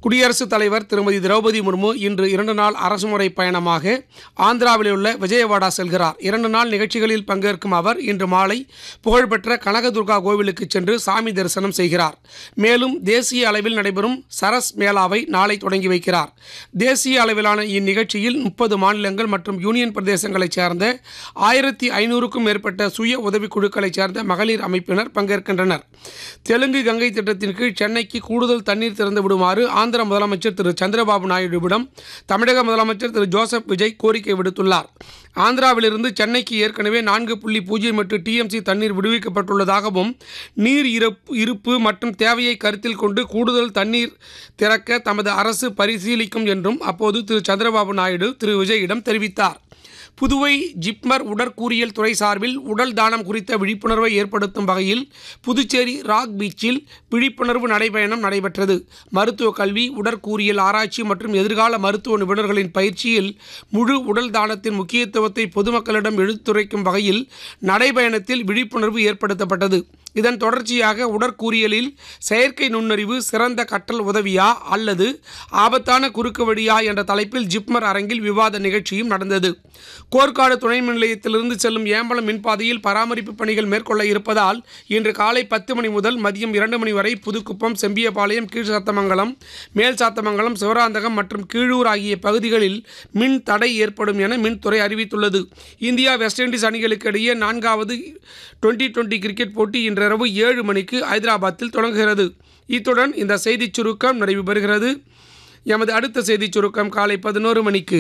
குடியரசுத் தலைவர் திருமதி திரௌபதி முர்மு இன்று இரண்டு நாள் அரசுமுறை பயணமாக ஆந்திராவில் உள்ள விஜயவாடா செல்கிறார் இரண்டு நாள் நிகழ்ச்சிகளில் பங்கேற்கும் அவர் இன்று மாலை புகழ்பெற்ற கனகதுர்கா கோவிலுக்கு சென்று சாமி தரிசனம் செய்கிறார் மேலும் தேசிய அளவில் நடைபெறும் சரஸ் மேளாவை நாளை தொடங்கி வைக்கிறார் தேசிய அளவிலான இந்நிகழ்ச்சியில் முப்பது மாநிலங்கள் மற்றும் யூனியன் பிரதேசங்களைச் சேர்ந்த ஆயிரத்தி ஐநூறுக்கும் மேற்பட்ட சுய உதவிக்குழுக்களைச் சேர்ந்த மகளிர் அமைப்பினர் பங்கேற்கின்றனர் தெலுங்கு கங்கை திட்டத்தின் கீழ் சென்னைக்கு கூடுதல் தண்ணீர் திறந்து விடுமாறு ஆந்திர முதலமைச்சர் திரு சந்திரபாபு நாயுடுவிடம் தமிழக முதலமைச்சர் திரு ஜோசப் விஜய் கோரிக்கை விடுத்துள்ளார் ஆந்திராவிலிருந்து சென்னைக்கு ஏற்கனவே நான்கு புள்ளி பூஜ்ஜியம் எட்டு டிஎம்சி தண்ணீர் விடுவிக்கப்பட்டுள்ளதாகவும் நீர் இருப்பு இருப்பு மற்றும் தேவையை கருத்தில் கொண்டு கூடுதல் தண்ணீர் திறக்க தமது அரசு பரிசீலிக்கும் என்றும் அப்போது திரு சந்திரபாபு நாயுடு திரு விஜயிடம் தெரிவித்தார் புதுவை ஜிப்மர் உடற்கூறியல் துறை சார்பில் உடல் தானம் குறித்த விழிப்புணர்வை ஏற்படுத்தும் வகையில் புதுச்சேரி ராக் பீச்சில் விழிப்புணர்வு நடைபயணம் நடைபெற்றது மருத்துவ கல்வி உடற்கூறியல் ஆராய்ச்சி மற்றும் எதிர்கால மருத்துவ நிபுணர்களின் பயிற்சியில் முழு உடல் தானத்தின் முக்கியத்துவத்தை பொதுமக்களிடம் எடுத்துரைக்கும் வகையில் நடைபயணத்தில் விழிப்புணர்வு ஏற்படுத்தப்பட்டது இதன் தொடர்ச்சியாக உடற்கூறியலில் செயற்கை நுண்ணறிவு சிறந்த கற்றல் உதவியா அல்லது ஆபத்தான குறுக்கு வழியா என்ற தலைப்பில் ஜிப்மர் அரங்கில் விவாத நிகழ்ச்சியும் நடந்தது கோர்க்காடு துணை மின் நிலையத்திலிருந்து செல்லும் ஏம்பலம் மின்பாதையில் பராமரிப்பு பணிகள் மேற்கொள்ள இருப்பதால் இன்று காலை பத்து மணி முதல் மதியம் இரண்டு மணி வரை புதுக்குப்பம் செம்பியபாளையம் கீழ் சாத்தமங்கலம் மேல் சாத்தமங்கலம் சிவராந்தகம் மற்றும் கீழூர் ஆகிய பகுதிகளில் மின் தடை ஏற்படும் என மின்துறை அறிவித்துள்ளது இந்தியா வெஸ்ட் இண்டீஸ் அணிகளுக்கு இடையே நான்காவது டுவெண்டி டுவெண்டி கிரிக்கெட் போட்டி இன்றிரவு ஏழு மணிக்கு ஐதராபாத்தில் தொடங்குகிறது இத்துடன் இந்த செய்திச் சுருக்கம் நிறைவு பெறுகிறது எமது அடுத்த செய்திச் சுருக்கம் காலை பதினோரு மணிக்கு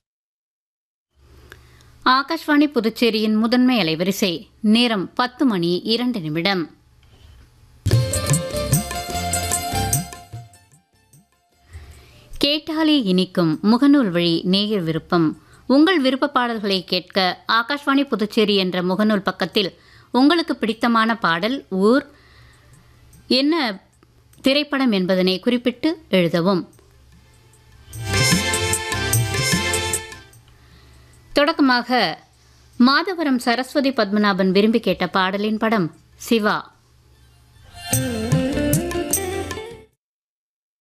ஆகாஷ்வாணி புதுச்சேரியின் முதன்மை அலைவரிசை நேரம் பத்து மணி இரண்டு நிமிடம் கேட்டாலே இனிக்கும் முகநூல் வழி நேயர் விருப்பம் உங்கள் விருப்ப பாடல்களை கேட்க ஆகாஷ்வாணி புதுச்சேரி என்ற முகநூல் பக்கத்தில் உங்களுக்கு பிடித்தமான பாடல் ஊர் என்ன திரைப்படம் என்பதனை குறிப்பிட்டு எழுதவும் தொடக்கமாக மாதவரம் சரஸ்வதி பத்மநாபன் விரும்பி கேட்ட பாடலின் படம் சிவா